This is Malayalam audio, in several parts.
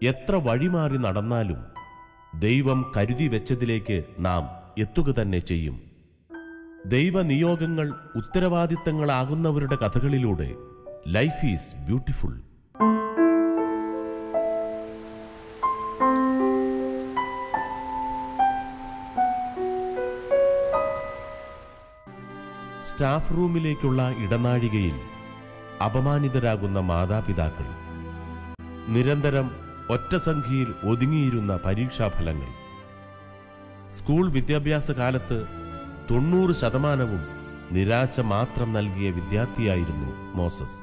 എത്ര വഴിമാറി നടന്നാലും ദൈവം കരുതി വെച്ചതിലേക്ക് നാം എത്തുക തന്നെ ചെയ്യും ദൈവനിയോഗങ്ങൾ ഉത്തരവാദിത്തങ്ങളാകുന്നവരുടെ കഥകളിലൂടെ ലൈഫ് ഈസ് ബ്യൂട്ടിഫുൾ സ്റ്റാഫ് റൂമിലേക്കുള്ള ഇടനാഴികയിൽ അപമാനിതരാകുന്ന മാതാപിതാക്കൾ നിരന്തരം ഒറ്റ സംഖ്യയിൽ ഒതുങ്ങിയിരുന്ന പരീക്ഷാഫലങ്ങൾ സ്കൂൾ വിദ്യാഭ്യാസ കാലത്ത് തൊണ്ണൂറ് ശതമാനവും നിരാശ മാത്രം നൽകിയ വിദ്യാർത്ഥിയായിരുന്നു മോസസ്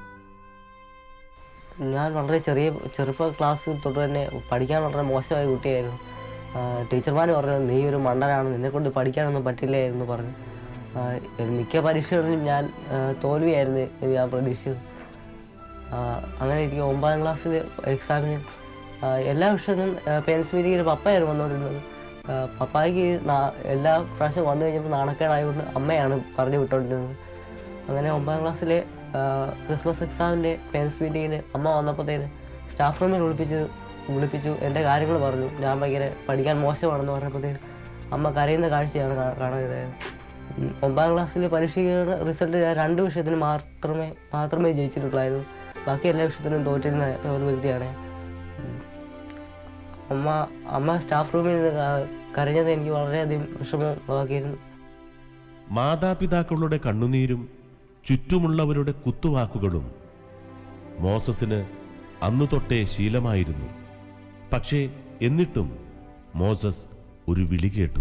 ഞാൻ വളരെ ചെറിയ ചെറുപ്പ ക്ലാസ് തൊട്ട് തന്നെ പഠിക്കാൻ വളരെ മോശമായ കുട്ടിയായിരുന്നു ടീച്ചർമാർ പറഞ്ഞു നീ ഒരു മണ്ടനാണ് നിന്നെ കൊണ്ട് പഠിക്കാനൊന്നും പറ്റില്ല എന്ന് പറഞ്ഞു ആ, മിക്ക പരീക്ഷകളിലും ഞാൻ ആ, തോൽവിയായിരുന്നു എന്ന് ഞാൻ പ്രതീക്ഷിച്ചത് ആ, അങ്ങനെ എനിക്ക് ഒമ്പതാം ക്ലാസ്സിൽ എക്സാമിന് ആ, എല്ലാ വിഷയത്തിനും പേരൻസ് മീറ്റിങ്ങിൽ പപ്പയായിരുന്നു വന്നുകൊണ്ടിരുന്നത് ആ, പപ്പായ്ക്ക് നാ- എല്ലാ പ്രാവശ്യം വന്നു കഴിഞ്ഞപ്പോൾ നാണക്കേടായതുകൊണ്ട് അമ്മയാണ് പറഞ്ഞു വിട്ടുകൊണ്ടിരുന്നത് അങ്ങനെ ഒമ്പതാം ക്ലാസ്സിലെ ആ, ക്രിസ്മസ് എക്സാമിൻ്റെ പേരൻസ് മീറ്റിങ്ങിന് അമ്മ വന്നപ്പോഴത്തേന് സ്റ്റാഫ് റൂമിൽ വിളിപ്പിച്ചു വിളിപ്പിച്ചു എൻ്റെ കാര്യങ്ങൾ പറഞ്ഞു ഞാൻ ഭയങ്കര പഠിക്കാൻ മോശമാണെന്ന് പറഞ്ഞപ്പോഴത്തേന് അമ്മ കരയുന്ന കാഴ്ചയാണ് കാ- കാണാനിടയായത് ഉം, ഒമ്പതാം ക്ലാസ്സിലെ പരീക്ഷയുടെ റിസൾട്ട് ഞാൻ രണ്ട് വിഷയത്തിന് മാത്രമേ മാത്രമേ ജയിച്ചിട്ടുള്ളായിരുന്നു ബാക്കി എല്ലാ വിഷയത്തിനും തോറ്റിരുന്ന ഒരു വ്യക്തിയാണ് ഉം. അമ്മ അമ്മ സ്റ്റാഫ് റൂമിൽ നിന്ന് ക- കരഞ്ഞത് എനിക്ക് വളരെയധികം വിഷമം ഉളവാക്കിയിരുന്നു മാതാപിതാക്കളുടെ കണ്ണുനീരും ചുറ്റുമുള്ളവരുടെ കുത്തുവാക്കുകളും മോസസിന് അന്നു തൊട്ടേ ശീലമായിരുന്നു പക്ഷേ എന്നിട്ടും മോസസ് ഒരു വിളി കേട്ടു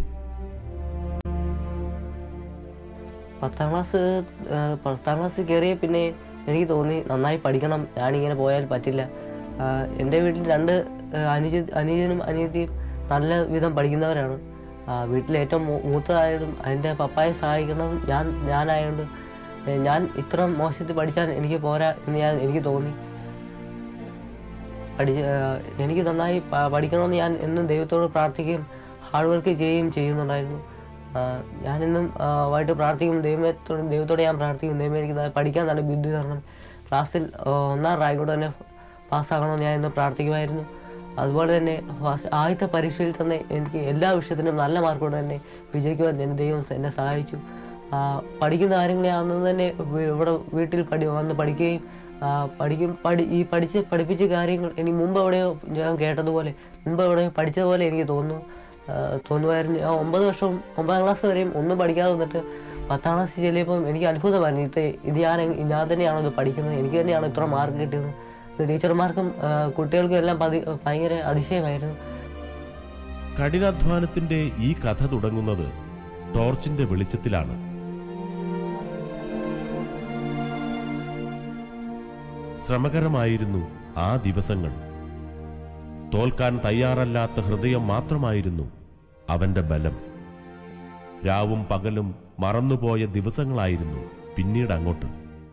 പത്താം ക്ലാസ് ആ, പത്താം ക്ലാസ് കയറിയ പിന്നെ എനിക്ക് തോന്നി നന്നായി പഠിക്കണം ഞാനിങ്ങനെ പോയാൽ പറ്റില്ല ആ, എൻ്റെ വീട്ടിൽ രണ്ട് ആ, അനുജ അനുജനും അനിയത്തിയും നല്ല വിധം പഠിക്കുന്നവരാണ് ആ, വീട്ടിൽ ഏറ്റവും മൂ- മൂത്തതായതും അതിൻ്റെ പപ്പായെ സഹായിക്കണം ഞാൻ ഞാനായതുകൊണ്ട് ഏ, ഞാൻ ഇത്ര മോശത്തിൽ പഠിച്ചാൽ എനിക്ക് പോരാ എന്ന് ഞാൻ എനിക്ക് തോന്നി പഠി ആ, എനിക്ക് നന്നായി പ- പഠിക്കണമെന്ന് ഞാൻ എന്നും ദൈവത്തോട് പ്രാർത്ഥിക്കുകയും ഹാർഡ് വർക്ക് ചെയ്യുകയും ചെയ്യുന്നുണ്ടായിരുന്നു ആ, ഞാനെന്നും ആ, വൈകിട്ട് പ്രാർത്ഥിക്കും ദൈവത്തോട് ദൈവത്തോട് ഞാൻ പ്രാർത്ഥിക്കും ദൈവം എനിക്ക് ന- പഠിക്കാൻ നല്ല ബുദ്ധി തരണം ക്ലാസ്സിൽ ആ, ഒന്നാം റാങ്കോട് തന്നെ പാസ്സാകണമെന്ന് ഞാൻ ഇന്ന് പ്രാർത്ഥിക്കുമായിരുന്നു അതുപോലെ തന്നെ ഫസ്റ്റ് ആദ്യത്തെ പരീക്ഷയിൽ തന്നെ എനിക്ക് എല്ലാ വിഷയത്തിനും നല്ല മാർക്കോടെ തന്നെ വിജയിക്കുവാൻ എൻ്റെ ദൈവം എന്നെ സഹായിച്ചു ആ, പഠിക്കുന്ന കാര്യങ്ങൾ ഞാൻ അന്ന് തന്നെ വി- ഇവിടെ വീട്ടിൽ പഠി വന്ന് പഠിക്കുകയും ആ, പഠിക്കും പഠി ഈ പഠിച്ച് പഠിപ്പിച്ച കാര്യങ്ങൾ എനിക്ക് മുമ്പ് എവിടെയോ ഞാൻ കേട്ടതുപോലെ മുമ്പ് എവിടെയോ പഠിച്ചതുപോലെ എനിക്ക് തോന്നുന്നു ആ, തോന്നുമായിരുന്നു ഞാൻ ഒമ്പത് വർഷവും ഒമ്പതാം ക്ലാസ് വരെയും ഒന്നും പഠിക്കാതെ വന്നിട്ട് പത്താം ക്ലാസ് ചെല്ലിയപ്പം എനിക്ക് അത്ഭുതമായിരുന്നു ഇത് ഇത് ഞാൻ എങ്- ഞാൻ തന്നെയാണോ ഇത് പഠിക്കുന്നത് എനിക്ക് തന്നെയാണോ ഇത്ര മാർക്ക് കിട്ടിയത് ഇത് ടീച്ചർമാർക്കും ആ, കുട്ടികൾക്കും എല്ലാം പതി ഭയങ്കര അതിശയമായിരുന്നു കഠിനാധ്വാനത്തിന്റെ ഈ കഥ തുടങ്ങുന്നത് ടോർച്ചിന്റെ വെളിച്ചത്തിലാണ് ശ്രമകരമായിരുന്നു ആ ദിവസങ്ങൾ തോൽക്കാൻ തയ്യാറല്ലാത്ത ഹൃദയം മാത്രമായിരുന്നു അവന്റെ ബലം രാവും പകലും മറന്നുപോയ ദിവസങ്ങളായിരുന്നു പിന്നീട് അങ്ങോട്ട്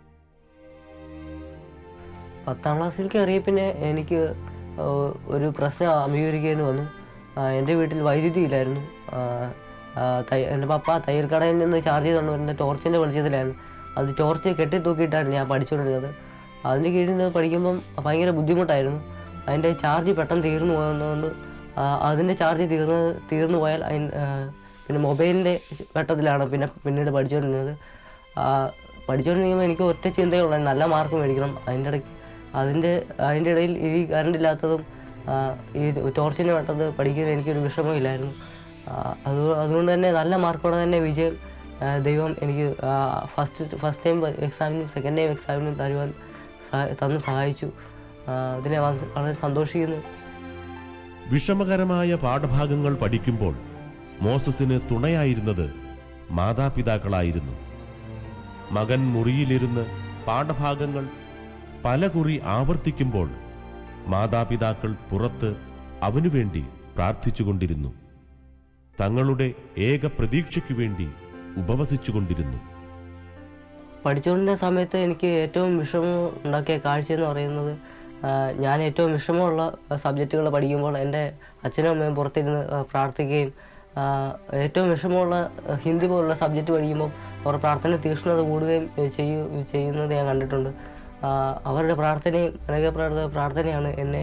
പത്താം ക്ലാസ്സിൽ കയറിയ പിന്നെ എനിക്ക് ആ, ഒരു പ്രശ്നം അഭിമുഖീകരിക്കേണ്ടി വന്നു ആ, എൻ്റെ വീട്ടിൽ വൈദ്യുതി ഇല്ലായിരുന്നു ആ, ആ, തയ്യ- എൻ്റെ പപ്പ തയ്യൽ കടയിൽ നിന്ന് ചാർജ് ചെയ്തുകൊണ്ട് വരുന്ന ടോർച്ചിൻ്റെ വെളിച്ചത്തിലായിരുന്നു അത് ടോർച്ച് കെട്ടി തൂക്കിയിട്ടാണ് ഞാൻ പഠിച്ചുകൊണ്ടിരുന്നത് അതിൻ്റെ കീഴിൽ നിന്ന് പഠിക്കുമ്പം ഭയങ്കര ബുദ്ധിമുട്ടായിരുന്നു അതിൻ്റെ ചാർജ് പെട്ടെന്ന് തീർന്നു പോകുന്നതുകൊണ്ട് ആ, അതിൻ്റെ ചാർജ് തീർന്ന് തീർന്നു പോയാൽ അതിന് ആ, പിന്നെ മൊബൈലിൻ്റെ വെട്ടത്തിലാണ് പിന്നെ പിന്നീട് പഠിച്ചുകൊണ്ടിരുന്നത് ആ, പഠിച്ചുകൊണ്ടിരിക്കുമ്പോൾ എനിക്ക് ഒറ്റ ചിന്തയുള്ള നല്ല മാർക്ക് മേടിക്കണം അതിൻ്റെ ഇടയ്ക്ക് അതിൻ്റെ അതിൻ്റെ ഇടയിൽ ഈ കറണ്ട് ഇല്ലാത്തതും ആ, ഈ ടോർച്ചിന് വെട്ടത് പഠിക്കുന്ന എനിക്കൊരു വിഷമമില്ലായിരുന്നു ആ, അത് അതുകൊണ്ട് തന്നെ നല്ല മാർക്കോടെ തന്നെ വിജയം ആ, ദൈവം എനിക്ക് ഫസ്റ്റ് ഫസ്റ്റ് ടൈം എക്സാമിനും സെക്കൻഡ് ടൈം എക്സാമിനും തരുവാൻ സഹാ- തന്ന് സഹായിച്ചു ആ, അതിനെ വ- വളരെ സന്തോഷിക്കുന്നു വിഷമകരമായ പാഠഭാഗങ്ങൾ പഠിക്കുമ്പോൾ മോസസിന് തുണയായിരുന്നത് മാതാപിതാക്കളായിരുന്നു മകൻ മുറിയിലിരുന്ന് പാഠഭാഗങ്ങൾ പലകുറി ആവർത്തിക്കുമ്പോൾ മാതാപിതാക്കൾ പുറത്ത് അവനു വേണ്ടി പ്രാർത്ഥിച്ചുകൊണ്ടിരുന്നു തങ്ങളുടെ ഏക പ്രതീക്ഷയ്ക്കു വേണ്ടി ഉപവസിച്ചുകൊണ്ടിരുന്നു പഠിച്ചുകൊണ്ടിരുന്ന സമയത്ത് എനിക്ക് ഏറ്റവും വിഷമം ഉണ്ടാക്കിയ കാഴ്ച എന്ന് പറയുന്നത് ആ, ഞാൻ ഏറ്റവും വിഷമമുള്ള സബ്ജക്റ്റുകൾ പഠിക്കുമ്പോൾ എൻ്റെ അച്ഛനും അമ്മയും പുറത്തിരുന്ന് ആ, പ്രാർത്ഥിക്കുകയും ആ, ഏറ്റവും വിഷമമുള്ള ആ, ഹിന്ദി പോലുള്ള സബ്ജക്റ്റ് പഠിക്കുമ്പോൾ അവർ പ്രാർത്ഥന തീക്ഷ്ണത കൂടുകയും ഏ, ചെയ്യു ചെയ്യുന്നത് ഞാൻ കണ്ടിട്ടുണ്ട് ആ, അവരുടെ പ്രാർത്ഥനയും അനേക പ്രാർത്ഥ- പ്രാർത്ഥനയാണ് എന്നെ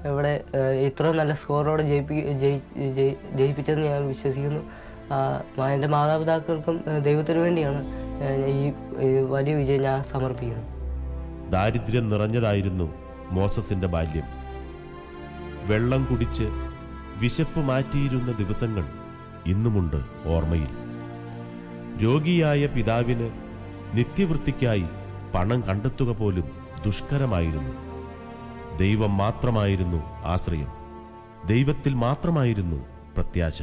ഇവിടെ ഏഹ്, ഇത്രയും നല്ല സ്കോറോടെ ജയിപ്പി ജയി ജയി- ജയിപ്പിച്ചെന്ന് ഞാൻ വിശ്വസിക്കുന്നു ആ, മാ- എൻ്റെ മാതാപിതാക്കൾക്കും ഏഹ്, ദൈവത്തിനു വേണ്ടിയാണ് ഏഹ്, ഈ ഈ വലിയ വിജയം ഞാൻ സമർപ്പിക്കുന്നത് ദാരിദ്ര്യം നിറഞ്ഞതായിരുന്നു മോസസിന്റെ ബാല്യം വെള്ളം കുടിച്ച് വിശപ്പ് മാറ്റിയിരുന്ന ദിവസങ്ങൾ ഇന്നുമുണ്ട് ഓർമ്മയിൽ രോഗിയായ പിതാവിന് നിത്യവൃത്തിക്കായി പണം കണ്ടെത്തുക പോലും ദുഷ്കരമായിരുന്നു ദൈവം മാത്രമായിരുന്നു ആശ്രയം ദൈവത്തിൽ മാത്രമായിരുന്നു പ്രത്യാശ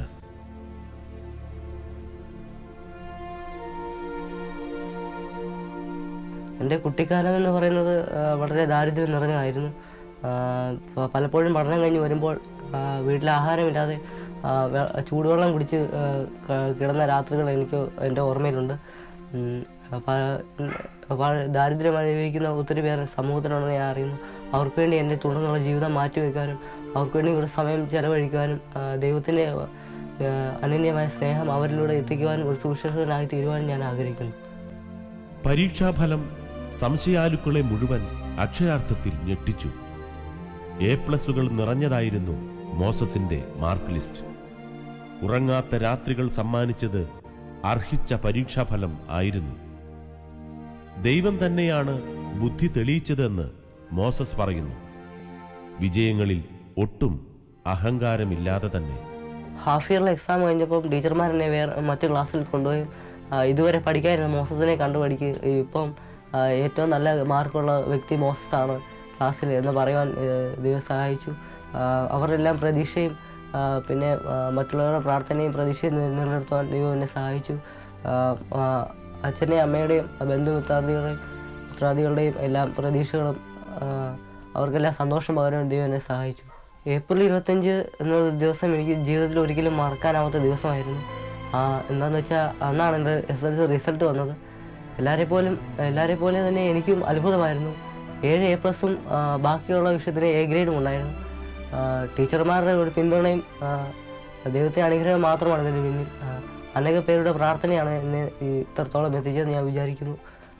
എൻ്റെ കുട്ടിക്കാലം എന്ന് പറയുന്നത് ആ, വളരെ ദാരിദ്ര്യം നിറഞ്ഞതായിരുന്നു ആ, പ- പലപ്പോഴും പഠനം കഴിഞ്ഞ് വരുമ്പോൾ ആ, വീട്ടിൽ ആഹാരമില്ലാതെ ആ, വെ- ചൂടുവെള്ളം കുടിച്ച് ആ, ക- കിടന്ന രാത്രികൾ എനിക്ക് എൻ്റെ ഓർമ്മയിലുണ്ട് ഉം, പ- പ- ദാരിദ്ര്യം അനുഭവിക്കുന്ന ഒത്തിരി പേർ സമൂഹത്തിലുണ്ടെന്ന് ഞാൻ അറിയുന്നു അവർക്ക് വേണ്ടി എൻ്റെ തുടർന്നുള്ള ജീവിതം മാറ്റിവെക്കാനും അവർക്ക് വേണ്ടി ഒരു സമയം ചെലവഴിക്കാനും ആ, ദൈവത്തിൻ്റെ ആ, അനന്യമായ സ്നേഹം അവരിലൂടെ എത്തിക്കുവാനും ഒരു സുശേഷകനായി തീരുവാനും ഞാൻ ആഗ്രഹിക്കുന്നു പരീക്ഷാഫലം സംശയാലുക്കളെ മുഴുവൻ അക്ഷരാർത്ഥത്തിൽ ഞെട്ടിച്ചു എ പ്ലസുകൾ നിറഞ്ഞതായിരുന്നു മോസസിന്റെ മാർക്ക് ലിസ്റ്റ് ഉറങ്ങാത്ത രാത്രികൾ സമ്മാനിച്ചത് അർഹിച്ച പരീക്ഷാഫലം ആയിരുന്നു ദൈവം തന്നെയാണ് ബുദ്ധി തെളിയിച്ചതെന്ന് മോസസ് പറയുന്നു വിജയങ്ങളിൽ ഒട്ടും അഹങ്കാരമില്ലാതെ തന്നെ ഹാഫ് ഇയറിലെ എക്സാം കഴിഞ്ഞപ്പം ടീച്ചർമാർ എന്നെ വേറെ മറ്റു ക്ലാസ്സിൽ കൊണ്ടുപോയി ആ, ഇതുവരെ പഠിക്കാതിരുന്ന മോസസിനെ കണ്ടുപഠിക്ക് ഇപ്പം ആ, ഏറ്റവും നല്ല മാർക്കുള്ള വ്യക്തി മോസസ് ആണ് ക്ലാസ്സിൽ എന്ന് പറയുവാൻ ഏ, ദൈവം സഹായിച്ചു ആ, അവരെല്ലാം പ്രതീക്ഷയും ആ, പിന്നെ ആ, മറ്റുള്ളവരുടെ പ്രാർത്ഥനയും പ്രതീക്ഷയും നി- നിലനിർത്തുവാൻ ദൈവം എന്നെ സഹായിച്ചു ആ, ആ, അച്ഛൻ്റെയും അമ്മയുടെയും ബന്ധുമിത്രാദികളുടെയും മിത്രാദികളുടെയും എല്ലാം പ്രതീക്ഷകളും ആ, അവർക്കെല്ലാം സന്തോഷം പകരാൻ ദൈവം എന്നെ സഹായിച്ചു ഏപ്രിൽ ഇരുപത്തഞ്ച് എന്ന ദിവസം എനിക്ക് ജീവിതത്തിൽ ഒരിക്കലും മറക്കാനാവാത്ത ദിവസമായിരുന്നു ആ, എന്താന്ന് വെച്ചാൽ അന്നാണ് എൻ്റെ എസ് എൽ സി റിസൾട്ട് വന്നത് എല്ലാവരെ പോലും എല്ലാവരെ പോലെ തന്നെ എനിക്കും അത്ഭുതമായിരുന്നു ഏഴ് എ പ്ലസും ബാക്കിയുള്ള വിഷയത്തിന് എ ഗ്രേഡും ഉണ്ടായിരുന്നു ആ, ടീച്ചർമാരുടെ ഒരു പിന്തുണയും ആ, ദൈവത്തെ അനുഗ്രഹം മാത്രമാണ് ഇതിന് പിന്നിൽ ആ, അനേക പേരുടെ പ്രാർത്ഥനയാണ് എന്നെ ഈ ഇത്രത്തോളം എത്തിച്ചതെന്ന് ഞാൻ വിചാരിക്കുന്നു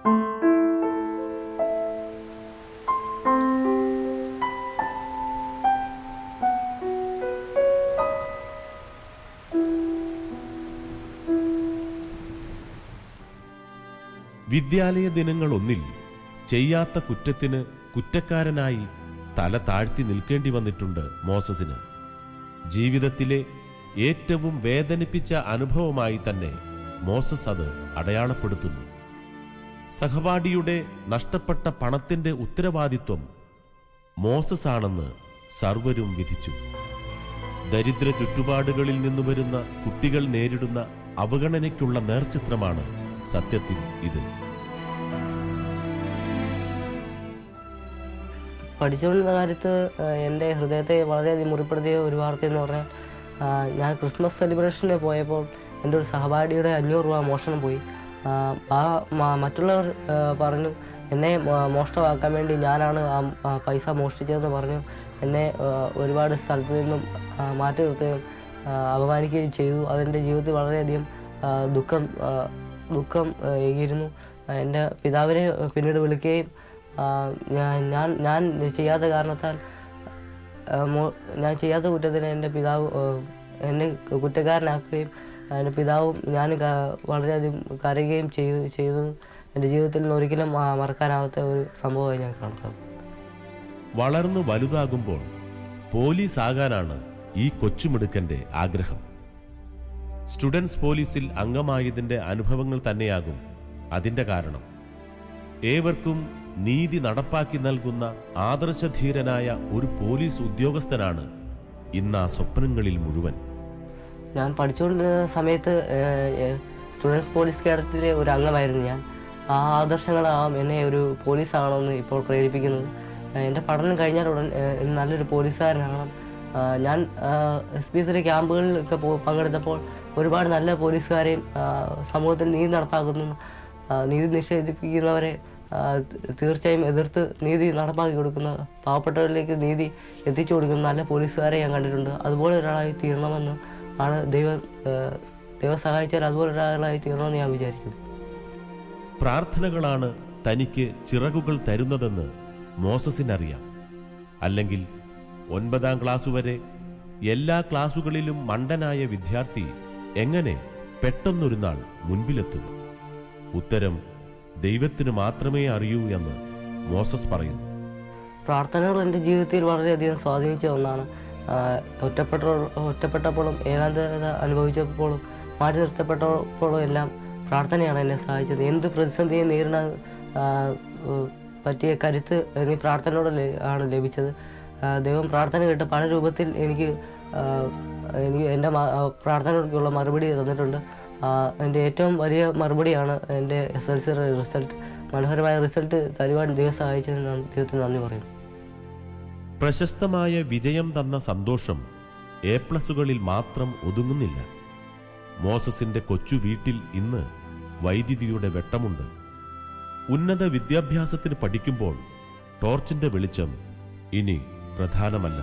വിദ്യാലയ ദിനങ്ങളൊന്നിൽ ചെയ്യാത്ത കുറ്റത്തിന് കുറ്റക്കാരനായി തല താഴ്ത്തി നിൽക്കേണ്ടി വന്നിട്ടുണ്ട് മോസസിന് ജീവിതത്തിലെ ഏറ്റവും വേദനിപ്പിച്ച അനുഭവമായി തന്നെ മോസസ് അത് അടയാളപ്പെടുത്തുന്നു സഹപാഠിയുടെ നഷ്ടപ്പെട്ട പണത്തിന്റെ ഉത്തരവാദിത്വം മോസസ് ആണെന്ന് സർവരും വിധിച്ചു ദരിദ്ര ചുറ്റുപാടുകളിൽ നിന്ന് വരുന്ന കുട്ടികൾ നേരിടുന്ന അവഗണനയ്ക്കുള്ള നേർചിത്രമാണ് സത്യത്തിൽ ഇത് പഠിച്ചുകൊണ്ടിരുന്ന കാലത്ത് ആ, എൻ്റെ ഹൃദയത്തെ വളരെയധികം മുറിപ്പെടുത്തിയ ഒരു വാർത്ത എന്ന് പറഞ്ഞാൽ ആ, ഞാൻ ക്രിസ്മസ് സെലിബ്രേഷന് പോയപ്പോൾ എൻ്റെ ഒരു സഹപാഠിയുടെ അഞ്ഞൂറ് രൂപ മോഷണം പോയി ആ, ആ മ- മറ്റുള്ളവർ ആ, പറഞ്ഞു എന്നെ മോ- മോഷ്ടമാക്കാൻ വേണ്ടി ഞാനാണ് ആ ആ പൈസ മോഷ്ടിച്ചതെന്ന് പറഞ്ഞു എന്നെ ആ, ഒരുപാട് സ്ഥലത്ത് നിന്നും ആ, മാറ്റി നിർത്തുകയും ആ, അപമാനിക്കുകയും ചെയ്തു അതെൻ്റെ ജീവിതത്തിൽ വളരെയധികം ആ, ദുഃഖം ആ, ദുഃഖം ആ, ഏകിയിരുന്നു ആ, എൻ്റെ പിതാവിനെ പിന്നീട് വിളിക്കുകയും ആ, ഞാൻ ഞാൻ ഞാൻ ചെയ്യാത്ത കാരണത്താൽ ആ, മോ- ഞാൻ ചെയ്യാത്ത കുറ്റത്തിന് എൻ്റെ പിതാവ് ആ, എന്നെ കുറ്റക്കാരനാക്കുകയും എൻ്റെ പിതാവും ഞാൻ വളരെയധികം കരയുകയും ചെയ്തു ചെയ്തു എൻ്റെ ജീവിതത്തിൽ നിന്ന് ഒരിക്കലും ആ, മറക്കാനാവാത്ത ഒരു സംഭവമായി ഞാൻ കണക്കാക്കും വളർന്നു വലുതാകുമ്പോൾ പോലീസ് ആകാനാണ് ഈ കൊച്ചുമിടുക്കന്റെ ആഗ്രഹം സ്റ്റുഡൻസ് പോലീസിൽ അംഗമായതിന്റെ അനുഭവങ്ങൾ തന്നെയാകും അതിന്റെ കാരണം ഏവർക്കും നീതി നടപ്പാക്കി നൽകുന്ന ആദർശധീരനായ ഒരു പോലീസ് ഉദ്യോഗസ്ഥനാണ് ഇന്ന് ആ സ്വപ്നങ്ങളിൽ മുഴുവൻ ഞാൻ പഠിച്ചുകൊണ്ടിരുന്ന സമയത്ത് സ്റ്റുഡൻസ് പോലീസ് കേഡറ്റിലെ ഒരു അംഗമായിരുന്നു ഞാൻ ആ ആദർശങ്ങളാവാം എന്നെ ഒരു പോലീസ് ആകണമെന്ന് ഇപ്പോൾ പ്രേരിപ്പിക്കുന്നത് ഏഹ് എൻ്റെ പഠനം കഴിഞ്ഞാൽ ഉടൻ ഏഹ് എനിക്ക് നല്ലൊരു പോലീസുകാരനാകണം ആഹ് ഞാൻ എസ് പി സിയിലെ ക്യാമ്പുകളിലൊക്കെ പോ പങ്കെടുത്തപ്പോൾ ഒരുപാട് നല്ല പോലീസുകാരെയും ആഹ് സമൂഹത്തിൽ നീതി നടപ്പാക്കുന്നു ആഹ് നീതി നിഷേധിപ്പിക്കുന്നവരെ ആഹ് ത- തീർച്ചയായും എതിർത്ത് നീതി നടപ്പാക്കി കൊടുക്കുന്ന പാവപ്പെട്ടവരിലേക്ക് നീതി എത്തിച്ചു കൊടുക്കുന്ന നല്ല പോലീസുകാരെ ഞാൻ കണ്ടിട്ടുണ്ട് അതുപോലെ ഒരാളായി തീരണമെന്ന് ആണ് ദൈവം ആഹ് ദൈവം സഹായിച്ചാൽ അതുപോലെ ഒരാളായി തീരണമെന്ന് ഞാൻ വിചാരിക്കുന്നു പ്രാർത്ഥനകളാണ് തനിക്ക് ചിറകുകൾ തരുന്നതെന്ന് മോസസിനറിയാം അല്ലെങ്കിൽ ഒൻപതാം ക്ലാസ് വരെ എല്ലാ ക്ലാസുകളിലും മണ്ടനായ വിദ്യാർത്ഥി എങ്ങനെ പെട്ടെന്നൊരു നാൾ മുൻപിലെത്തും ഉത്തരം ദൈവത്തിന് മാത്രമേ അറിയൂ എന്ന് മോസസ് പറയുന്നു പ്രാർത്ഥനകൾ എൻ്റെ ജീവിതത്തിൽ വളരെയധികം സ്വാധീനിച്ച ഒന്നാണ് ആഹ് ഒറ്റപ്പെട്ട ഒറ്റപ്പെട്ടപ്പോഴും ഏകാന്തത അനുഭവിച്ചപ്പോഴും മാറ്റി നിർത്തപ്പെട്ടപ്പോഴും എല്ലാം പ്രാർത്ഥനയാണ് എന്നെ സഹായിച്ചത് എന്ത് പ്രതിസന്ധിയെ നേരിടാൻ ആഹ് ഉം പറ്റിയ കരുത്ത് എനിക്ക് പ്രാർത്ഥനയോടെ ല- ആണ് ലഭിച്ചത് ആഹ് ദൈവം പ്രാർത്ഥന കേട്ട് പല രൂപത്തിൽ എനിക്ക് ആഹ് എനിക്ക് എൻ്റെ മ- ആഹ് പ്രാർത്ഥനകൾക്കുള്ള മറുപടി തന്നിട്ടുണ്ട് ആഹ് എൻ്റെ ഏറ്റവും വലിയ മറുപടിയാണ് എൻ്റെ എസ് എൽ സി റിസൾട്ട് മനോഹരമായ റിസൾട്ട് തരുവാൻ ദൈവം സഹായിച്ചതിന് ഞാൻ ദൈവത്തിന് നന്ദി പറയുന്നു പ്രശസ്തമായ വിജയം തന്ന സന്തോഷം എ പ്ലസുകളിൽ മാത്രം ഒതുങ്ങുന്നില്ല മോസസിന്റെ കൊച്ചു വീട്ടിൽ ഇന്ന് വൈദ്യുതിയുടെ വെട്ടമുണ്ട് ഉന്നത വിദ്യാഭ്യാസത്തിന് പഠിക്കുമ്പോൾ ടോർച്ചിന്റെ വെളിച്ചം ഇനി പ്രധാനമല്ല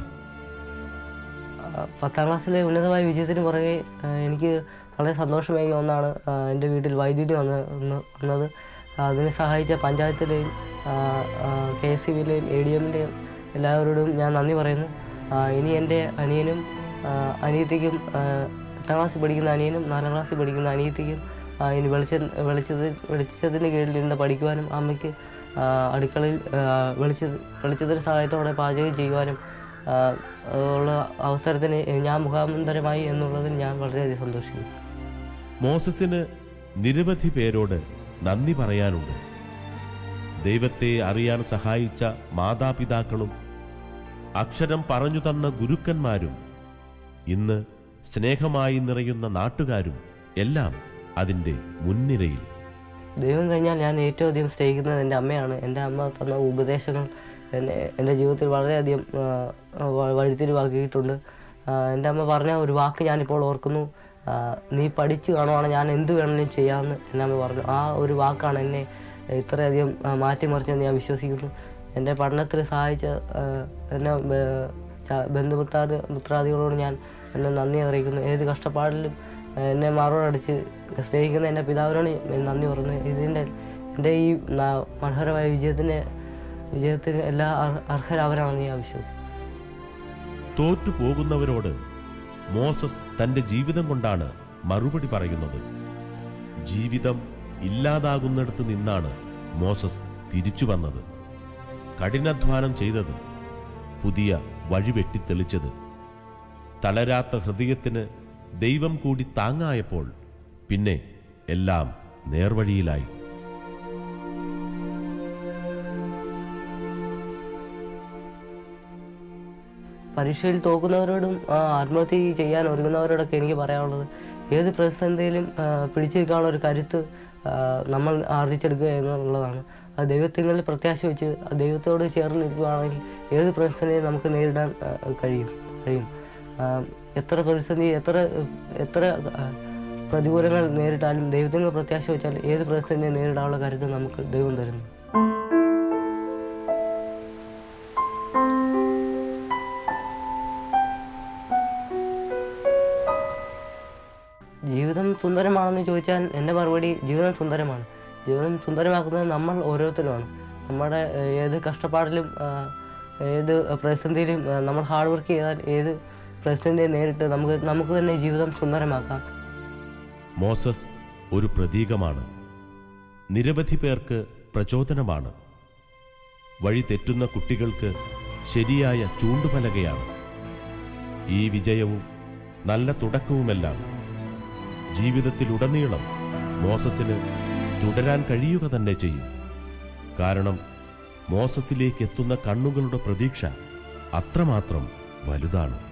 ആ, പത്താം ക്ലാസ്സിലെ ഉന്നതമായ വിജയത്തിന് പുറകെ ആ, എനിക്ക് വളരെ സന്തോഷമേകിയ ഒന്നാണ് ആ, എൻ്റെ വീട്ടിൽ വൈദ്യുതി വന്ന് വന്ന് വന്നത് അതിനെ സഹായിച്ച പഞ്ചായത്തിലെയും കെ എസ് സി ബിയിലെയും എ ഡി എമ്മിലെയും എല്ലാവരോടും ഞാൻ നന്ദി പറയുന്നു ആ, ഇനി എൻ്റെ അനിയനും ആ, അനിയത്തിക്കും ആ, എട്ടാം ക്ലാസ്സിൽ പഠിക്കുന്ന അനിയനും നാലാം ക്ലാസ്സിൽ പഠിക്കുന്ന അനിയത്തിക്കും ആ, ഇനി വെളിച്ച വെളിച്ചത്തിൽ വെളിച്ചത്തിന് കീഴിൽ ഇരുന്ന് പഠിക്കുവാനും അമ്മയ്ക്ക് ആ, അടുക്കളയിൽ ആ, വെളിച്ച വെളിച്ചത്തിന് സഹായത്തോടെ പാചകം ചെയ്യുവാനും ആ, ഉള്ള അവസരത്തിന് ഞാൻ മുഖാന്തരമായി എന്നുള്ളതിൽ ഞാൻ വളരെയധികം സന്തോഷിക്കുന്നു മോസസിന് നിരവധി പേരോട് നന്ദി പറയാനുണ്ട് ദൈവത്തെ അറിയാൻ സഹായിച്ച മാതാപിതാക്കളും അക്ഷരം പറഞ്ഞു തന്ന ഗുരുക്കന്മാരും ഇന്ന് സ്നേഹമായി നിറയുന്ന നാട്ടുകാരും എല്ലാം അതിൻ്റെ മുൻനിരയിൽ ദൈവം കഴിഞ്ഞാൽ ഞാൻ ഏറ്റവും അധികം സ്നേഹിക്കുന്നത് എൻ്റെ അമ്മയാണ് എൻ്റെ അമ്മ തന്ന ഉപദേശങ്ങൾ എന്നെ എൻ്റെ ജീവിതത്തിൽ വളരെയധികം ആ, വ- വഴിത്തിരിവാക്കിയിട്ടുണ്ട് ആ, എൻ്റെ അമ്മ പറഞ്ഞ ഒരു വാക്ക് ഞാനിപ്പോൾ ഓർക്കുന്നു ആ, നീ പഠിച്ചു കാണുവാണ് ഞാൻ എന്ത് വേണമെങ്കിലും ചെയ്യാമെന്ന് എൻ്റെ അമ്മ പറഞ്ഞു ആ ഒരു വാക്കാണ് എന്നെ ഇത്രയധികം ആ, മാറ്റിമറിച്ചെന്ന് ഞാൻ വിശ്വസിക്കുന്നു എൻ്റെ പഠനത്തിൽ സഹായിച്ച ആ, എന്നെ ബ- ച- ബന്ധുമിത്രാദി മിത്രാദികളോട് ഞാൻ എന്നെ നന്ദി അറിയിക്കുന്നു ഏത് കഷ്ടപ്പാടിലും എന്നെ മാറോടടിച്ച് സ്നേഹിക്കുന്ന എൻ്റെ പിതാവിനോട് ഞാൻ നന്ദി പറഞ്ഞു ഇതിൻ്റെ എൻ്റെ ഈ ന- മനോഹരമായ വിജയത്തിന് വിജയത്തിന് എല്ലാ അർ- അർഹരവരാണെന്ന് ഞാൻ വിശ്വസിക്കുന്നു തോറ്റു പോകുന്നവരോട് മോസസ് തന്റെ ജീവിതം കൊണ്ടാണ് മറുപടി പറയുന്നത് ജീവിതം ഇല്ലാതാകുന്നിടത്ത് നിന്നാണ് മോസസ് തിരിച്ചു വന്നത് കഠിനാധ്വാനം ചെയ്തത് പുതിയ വഴി വെട്ടിത്തെളിച്ചത് തളരാത്ത ഹൃദയത്തിന് ദൈവം കൂടി താങ്ങായപ്പോൾ പിന്നെ എല്ലാം നേർവഴിയിലായി പരീക്ഷയിൽ തോക്കുന്നവരോടും ആ, ആത്മഹത്യ ചെയ്യാൻ ഒരുങ്ങുന്നവരോടൊക്കെ എനിക്ക് പറയാനുള്ളത് ഏത് പ്രതിസന്ധിയിലും ആ, പിടിച്ചു നിൽക്കാനുള്ള ഒരു കരുത്ത് ആ, നമ്മൾ ആർജിച്ചെടുക്കുക എന്നുള്ളതാണ് അത് ദൈവത്തിങ്ങളിൽ പ്രത്യാശ വെച്ച് ആ ദൈവത്തോട് ചേർന്ന് നിൽക്കുകയാണെങ്കിൽ ഏത് പ്രതിസന്ധിയും നമുക്ക് നേരിടാൻ ആ, കഴിയും കഴിയും ആ, എത്ര പ്രതിസന്ധി എത്ര എത്ര ആ, പ്രതികൂലങ്ങൾ നേരിട്ടാലും ദൈവത്തിന് പ്രത്യാശ വെച്ചാൽ ഏത് പ്രതിസന്ധിയും നേരിടാനുള്ള കരുത്ത് നമുക്ക് ദൈവം തരുന്നു ജീവിതം സുന്ദരമാണെന്ന് ചോദിച്ചാൽ എൻ്റെ മറുപടി ജീവിതം സുന്ദരമാണ് ജീവിതം സുന്ദരമാക്കുന്നത് നമ്മൾ ഓരോരുത്തരുമാണ് നമ്മുടെ ഏഹ്, ഏത് കഷ്ടപ്പാടിലും ആഹ്, ഏത് പ്രതിസന്ധിയിലും ആഹ്, നമ്മൾ ഹാർഡ് വർക്ക് ചെയ്താൽ ഏത് പ്രതിസന്ധിയെ നേരിട്ട് നമുക്ക് നമുക്ക് തന്നെ ജീവിതം സുന്ദരമാക്കാം മോസസ് ഒരു പ്രതീകമാണ് നിരവധി പേർക്ക് പ്രചോദനമാണ് വഴി തെറ്റുന്ന കുട്ടികൾക്ക് ശരിയായ ചൂണ്ടുപലകയാണ് ഈ വിജയവും നല്ല തുടക്കവുമെല്ലാം ജീവിതത്തിലുടനീളം മോസസിന് തുടരാൻ കഴിയുക തന്നെ ചെയ്യും കാരണം മോസസിലേക്ക് എത്തുന്ന കണ്ണുകളുടെ പ്രതീക്ഷ അത്രമാത്രം വലുതാണ്